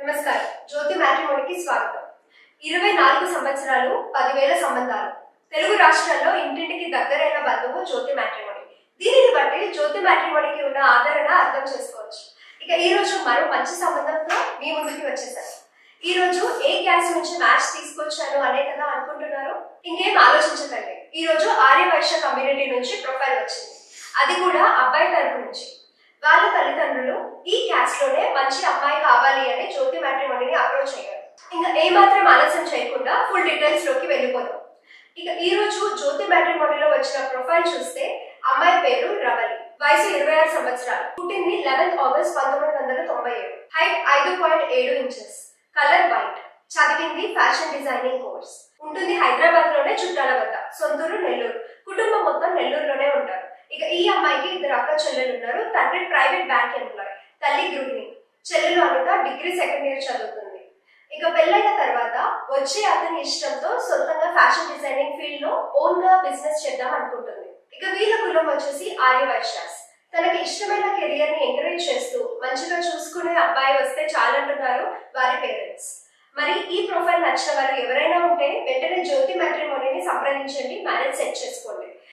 నమస్కారం జ్యోతి మ్యాట్రిమోనికి స్వాగతం ఇరవై నాలుగు సంవత్సరాలు పదివేల సంబంధాలు తెలుగు రాష్ట్రాల్లో ఇంటింటికి దగ్గరైన బంధువు జ్యోతి మ్యాట్రిమోని దీనిని బట్టి జ్యోతి మ్యాట్రిమోనికి ఉన్న ఆదరణ అర్థం చేసుకోవచ్చు ఇక ఈ రోజు మరో మంచి సంబంధంతో మీ ముందుకి వచ్చేసాను ఈ రోజు ఏ క్యాస్ట్ నుంచి మ్యాచ్ తీసుకొచ్చాను అనే కదా అనుకుంటున్నారు ఇంకేం ఆలోచించకండి ఈ రోజు ఆర్యవైశ్య కమ్యూనిటీ నుంచి ప్రొఫైల్ వచ్చింది అది కూడా అబ్బాయి తరపు నుంచి వాళ్ళ తల్లిదండ్రులు ఈ క్యాస్ట్ లోనే మంచి అమ్మాయి కావాలి అని జ్యోతి మ్యాట్రిమోనీని అప్రోచ్ అయ్యారు ఇంకా ఏమాత్రం ఆలస్యం చేయకుండా ఫుల్ డీటెయిల్స్ లోకి వెళ్ళిపోదాం ఇక ఈ రోజు జ్యోతి మ్యాట్రిమోనీలో వచ్చిన ప్రొఫైల్ చూస్తే అమ్మాయి పేరు రవలి వయసు ఇరవై ఆరు సంవత్సరాలు పుట్టింది లెవెన్త్ ఆగస్ట్ పంతొమ్మిది వందల తొంభై ఏడు హైట్ ఐదు పాయింట్ ఏడు ఇంచెస్ కలర్ వైట్ చదివింది ఫ్యాషన్ డిజైనింగ్ కోర్స్ ఉంటుంది హైదరాబాద్ లోనే చుట్టాల వద్ద సొంతూరు నెల్లూరు కుటుంబం మొత్తం నెల్లూరులోనే ఉంటారు ఇక ఈ అమ్మాయికి ఇద్దరు అక్క చెల్లెలు ఉన్నారు తండ్రి ప్రైవేట్ బ్యాంక్ ఎంప్లాయ్ తల్లి గృహిణి చెల్లెలు అనిత డిగ్రీ సెకండ్ ఇయర్ చదువుతుంది ఇక పెళ్ళైన తర్వాత వచ్చే అతని ఇష్టంతో సొంతంగా ఫ్యాషన్ డిజైనింగ్ ఫీల్డ్ లో ఓన్ గా బిజినెస్ చేద్దాం అనుకుంటుంది ఇక వీళ్ళ కులం వచ్చేసి ఆర్యవైశ్యాస్ తనకి ఇష్టమైన కెరియర్ ని ఎంకరేజ్ చేస్తూ మంచిగా చూసుకునే అబ్బాయి వస్తే చాలంటున్నారు వారి పేరెంట్స్ మరి ఈ ప్రొఫైల్ నచ్చిన వారు ఎవరైనా ఉంటే వెంటనే జ్యోతి మ్యాట్రిమోనీని సంప్రదించండి మ్యారేజ్ సెట్ చేసుకోండి